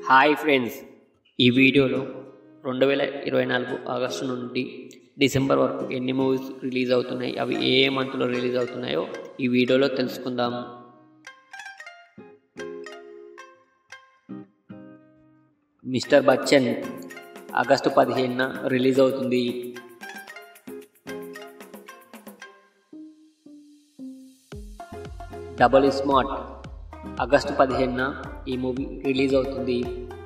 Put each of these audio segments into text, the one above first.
hi friends ఈ వీడియోలో రెండు వేల ఇరవై నాలుగు ఆగస్టు నుండి డిసెంబర్ వరకు ఎన్ని మూవీస్ రిలీజ్ అవుతున్నాయి అవి ఏ ఏ మంత్లో రిలీజ్ అవుతున్నాయో ఈ వీడియోలో తెలుసుకుందాం మిస్టర్ బచ్చన్ ఆగస్టు పదిహేనున రిలీజ్ అవుతుంది డబల్ స్మార్ట్ ఆగస్టు పదిహేనున ఈ మూవీ రిలీజ్ అవుతుంది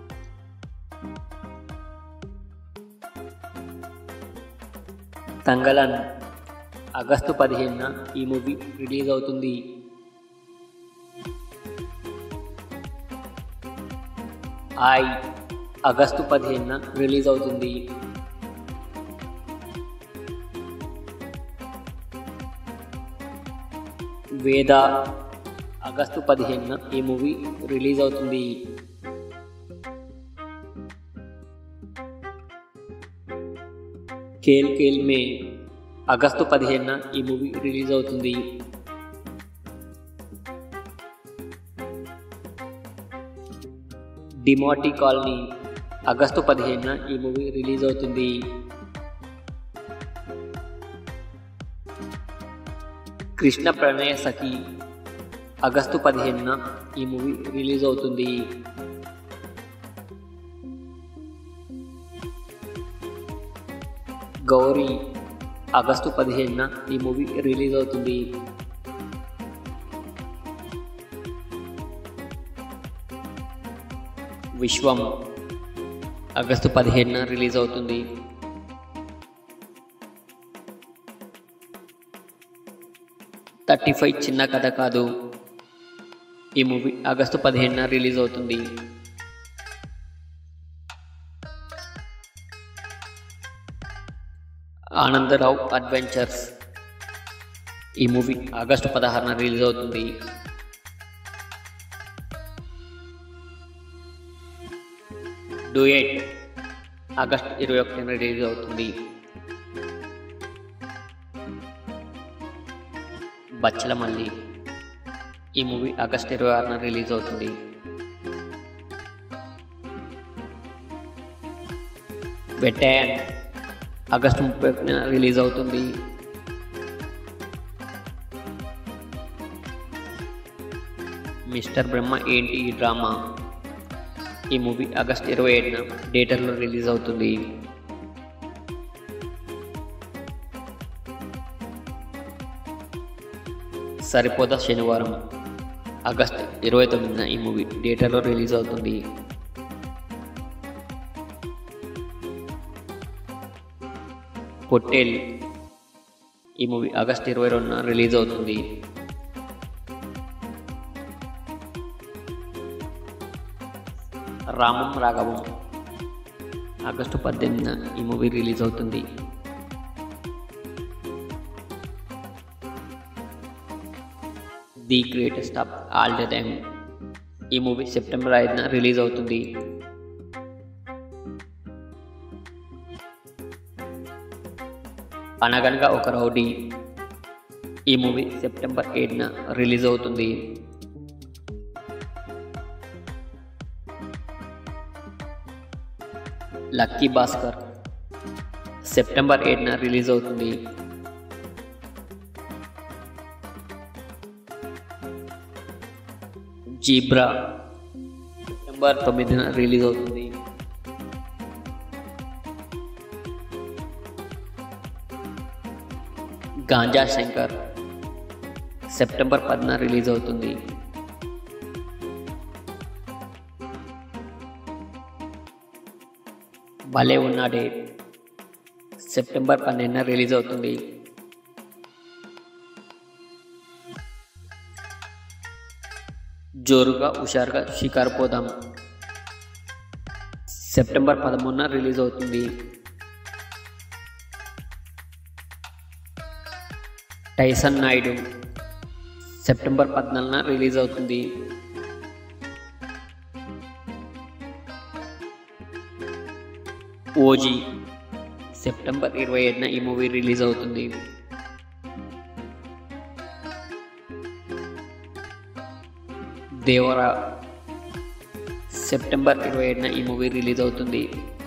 తంగలన్ ఆగస్టు పదిహేనున ఈ మూవీ రిలీజ్ అవుతుంది ఐ ఆగస్టు పదిహేనున రిలీజ్ అవుతుంది వేద ఆగస్టు పదిహేనున ఈ మూవీ రిలీజ్ అవుతుంది కేల్ కేల్ మే ఆగస్టు పదిహేనున ఈ మూవీ రిలీజ్ అవుతుంది డిమాటి కాలనీ ఆగస్టు పదిహేనున ఈ మూవీ రిలీజ్ అవుతుంది కృష్ణ ప్రణయ సఖి ఆగస్టు పదిహేనున ఈ మూవీ రిలీజ్ అవుతుంది గౌరీ ఆగస్టు పదిహేనున ఈ మూవీ రిలీజ్ అవుతుంది విశ్వం ఆగస్టు పదిహేనున రిలీజ్ అవుతుంది థర్టీ ఫైవ్ చిన్న కథ కాదు ఈ మూవీ ఆగస్టు పదిహేనున రిలీజ్ అవుతుంది ఆనందరావు అడ్వెంచర్స్ ఈ మూవీ ఆగస్టు పదహారున రిలీజ్ అవుతుంది డూయట్ ఆగస్టు ఇరవై ఒకటిన రిలీజ్ అవుతుంది బచ్చల మల్లి ఈ మూవీ ఆగస్ట్ ఇరవై ఆరున రిలీజ్ అవుతుంది వెటాన్ ఆగస్టు ముప్పై ఒకటిన రిలీజ్ అవుతుంది మిస్టర్ బ్రహ్మ ఏంటి ఈ డ్రామా ఈ మూవీ ఆగస్ట్ ఇరవై ఏడున థియేటర్లో రిలీజ్ అవుతుంది సరిపోదా శనివారం ఆగస్ట్ ఇరవై తొమ్మిదిన ఈ మూవీ థియేటర్లో రిలీజ్ అవుతుంది పొట్టేల్ ఈ మూవీ ఆగస్ట్ ఇరవై రెండున రిలీజ్ అవుతుంది రామం రాఘవం ఆగస్టు పద్దెనిమిదిన ఈ మూవీ రిలీజ్ అవుతుంది the greatest of all the time ఈ మూవీ సెప్టెంబర్ ఐదున రిలీజ్ అవుతుంది అనగనగా ఒక రౌడీ ఈ మూవీ సెప్టెంబర్ ఏడున రిలీజ్ అవుతుంది లక్కీ భాస్కర్ సెప్టెంబర్ ఏడున రిలీజ్ అవుతుంది జీబ్రా సెప్టెంబర్ తొమ్మిదిన రిలీజ్ అవుతుంది గాంజా శంకర్ సెప్టెంబర్ పదిన రిలీజ్ అవుతుంది భలే ఉన్నాడే సెప్టెంబర్ పన్నెండున రిలీజ్ అవుతుంది జోరుగా హుషారుగా షికారు పోదాం సెప్టెంబర్ పదమూడున రిలీజ్ అవుతుంది టైసన్ నాయుడు సెప్టెంబర్ పద్నాలుగున రిలీజ్ అవుతుంది ఓజీ సెప్టెంబర్ ఇరవై ఏడున ఈ మూవీ రిలీజ్ అవుతుంది దేవరా సెప్టెంబర్ ఇరవై ఏడున ఈ మూవీ రిలీజ్ అవుతుంది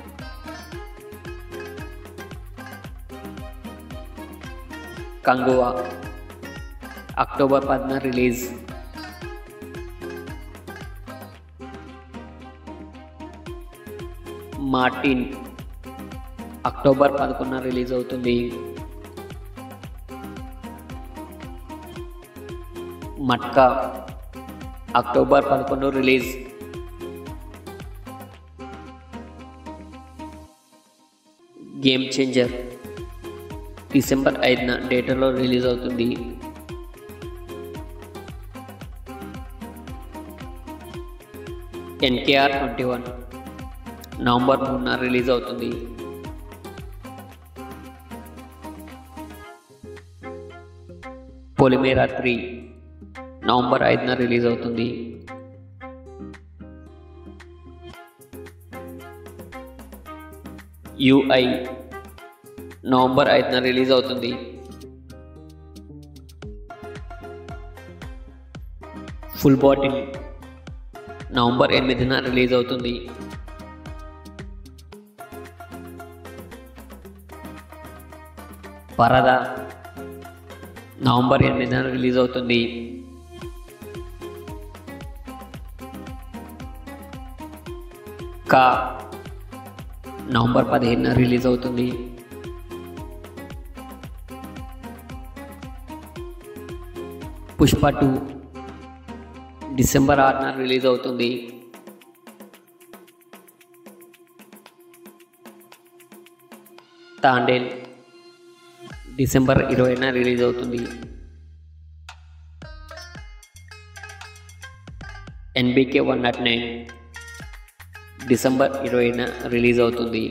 కంగువా అక్టోబర్ పదిన రిలీజ్ మార్టిన్ అక్టోబర్ పదకొండున రిలీజ్ అవుతుంది మట్కా అక్టోబర్ పదకొండు రిలీజ్ గేమ్ చేంజర్ డిసెంబర్ ఐదున డేటాలో రిలీజ్ అవుతుంది ఎన్కేఆర్ ట్వంటీ వన్ నవంబర్ మూడున రిలీజ్ అవుతుంది పొలిమేరా త్రీ నవంబర్ ఐదున రిలీజ్ అవుతుంది యుఐ నవంబర్ ఐదున రిలీజ్ అవుతుంది ఫుల్ బాటిల్ నవంబర్ ఎనిమిదిన రిలీజ్ అవుతుంది పరద నవంబర్ ఎనిమిదిన రిలీజ్ అవుతుంది కా నవంబర్ పదిహేనున రిలీజ్ అవుతుంది పుష్ప టూ డిసెంబర్ ఆరున రిలీజ్ అవుతుంది తాండేల్ డిసెంబర్ ఇరవైన రిలీజ్ అవుతుంది NBK one not nine December ఇరవైన రిలీజ్ అవుతుంది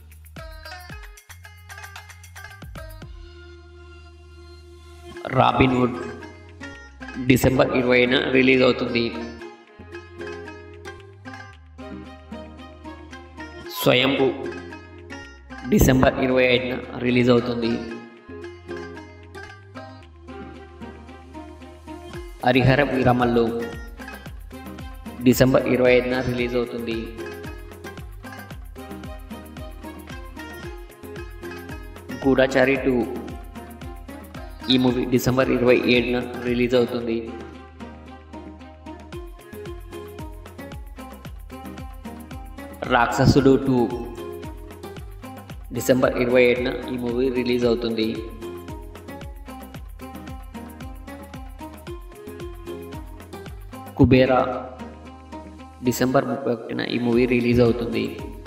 రాబిన్ వుడ్ డిసెంబర్ ఇరవైన రిలీజ్ అవుతుంది స్వయంభు డిసెంబర్ ఇరవై ఐదున రిలీజ్ అవుతుంది హరిహర వీరమల్లు డిసెంబర్ ఇరవై ఐదున రిలీజ్ అవుతుంది గూఢాచారి టూ ఈ మూవీ డిసెంబర్ ఇరవై ఏడున రిలీజ్ అవుతుంది రాక్షసుడు టూ డిసెంబర్ ఇరవై ఏడున ఈ మూవీ రిలీజ్ అవుతుంది కుబేరా డిసెంబర్ ముప్పై ఒకటిన ఈ మూవీ రిలీజ్ అవుతుంది